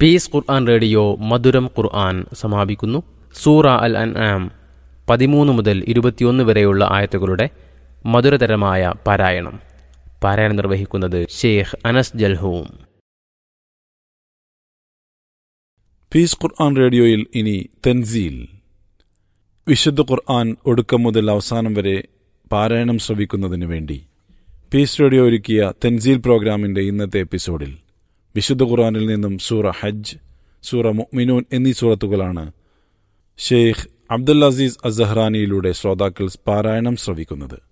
piece ഖുർആൻ radio മധുരം ഖുർആൻ സമാപിക്കുന്നു സൂറ അൽ അൻ ആം പതിമൂന്ന് മുതൽ ഇരുപത്തിയൊന്ന് വരെയുള്ള ആയത്തുകളുടെ മധുരതരമായ പാരായണം പാരായണം നിർവഹിക്കുന്നത് ഷെയ്ഖ് അനസ് ജൽഹൂം പീസ് ഖുർആൻ റേഡിയോയിൽ ഇനി തെൻസീൽ വിശുദ്ധ ഖുർആൻ ഒടുക്കം മുതൽ അവസാനം വരെ പാരായണം ശ്രവിക്കുന്നതിന് വേണ്ടി പീസ് റേഡിയോ ഒരുക്കിയ തെൻസീൽ പ്രോഗ്രാമിന്റെ ഇന്നത്തെ എപ്പിസോഡിൽ വിശുദ്ധ ഖുർആനിൽ നിന്നും സൂറ ഹജ്ജ് സൂറ മുഅ്മിനൂൻ എന്നീ സൂറത്തുകളാണ് ഷെയ്ഖ് അബ്ദുൽ അസീസ് അസഹ്റാനിയിലൂടെ ശ്രോതാക്കൾ പാരായണം ശ്രവിക്കുന്നത്